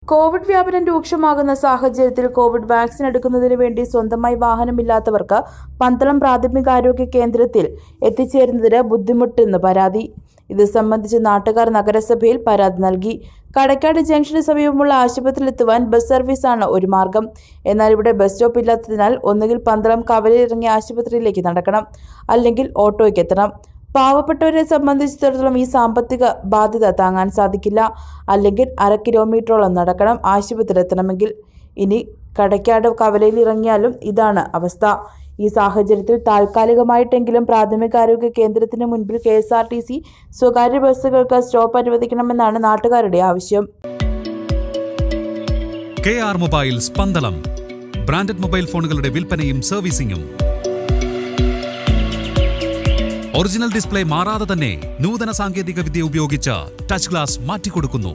Covid വ്യാപനം രൂക്ഷമാകുന്ന സാഹചര്യത്തിൽ കോവിഡ് വാക്സിൻ എടുക്കുന്നതിന് വേണ്ടി സ്വന്തമായി വാഹനമില്ലാത്തവർക്ക് പന്തളം പ്രാഥമികാരോഗ്യ കേന്ദ്രത്തിൽ എത്തിച്ചേരുന്നതിന് ബുദ്ധിമുട്ടെന്ന് പരാതി ഇത് സംബന്ധിച്ച് നാട്ടുകാർ നഗരസഭയിൽ പരാതി നൽകി കടക്കാട് ജംഗ്ഷന് സമീപമുള്ള ആശുപത്രിയിലെത്തുവാൻ ബസ് സർവീസാണ് ഒരു മാർഗം എന്നാൽ ഇവിടെ ബസ് സ്റ്റോപ്പ് ഇല്ലാത്തതിനാൽ ഒന്നുകിൽ പന്തളം കവലയിൽ ഇറങ്ങി ആശുപത്രിയിലേക്ക് നടക്കണം അല്ലെങ്കിൽ ഓട്ടോയ്ക്ക് എത്തണം പാവപ്പെട്ടവരെ സംബന്ധിച്ചിടത്തോളം ഈ സാമ്പത്തിക ബാധ്യത താങ്ങാൻ സാധിക്കില്ല അല്ലെങ്കിൽ അര കിലോമീറ്ററോളം നടക്കണം ആശുപത്രി എത്തണമെങ്കിൽ ഇനി കടക്കാട് കവലയിൽ ഇറങ്ങിയാലും ഇതാണ് അവസ്ഥ ഈ സാഹചര്യത്തിൽ താൽക്കാലികമായിട്ടെങ്കിലും പ്രാഥമികാരോഗ്യ കേന്ദ്രത്തിന് മുൻപിൽ K S R T C സ്വകാര്യ ബസ്സുകൾക്ക് സ്റ്റോപ്പ് അനുവദിക്കണമെന്നാണ് നാട്ടുകാരുടെ ആവശ്യം K R mobiles Pandalam branded mobile ഫോണുകളുടെ വിൽപ്പനയും സർവീസിംഗും ഒറിജിനൽ ഡിസ്പ്ലേ മാറാതെ തന്നെ നൂതന സാങ്കേതിക വിദ്യ ഉപയോഗിച്ച് ടച്ച് ഗ്ലാസ് മാറ്റിക്കൊടുക്കുന്നു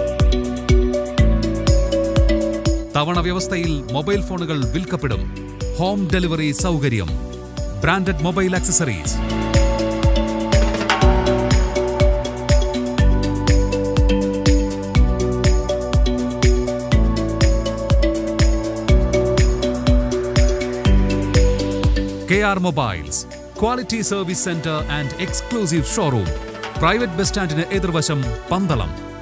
തവണ വ്യവസ്ഥയിൽ മൊബൈൽ ഫോണുകൾ വിൽക്കപ്പെടും ഹോം ഡെലിവറി സൗകര്യം branded mobile accessories K R mobiles quality service centre and exclusive showroom private bus സ്റ്റാൻഡിന് എതിർവശം പന്തളം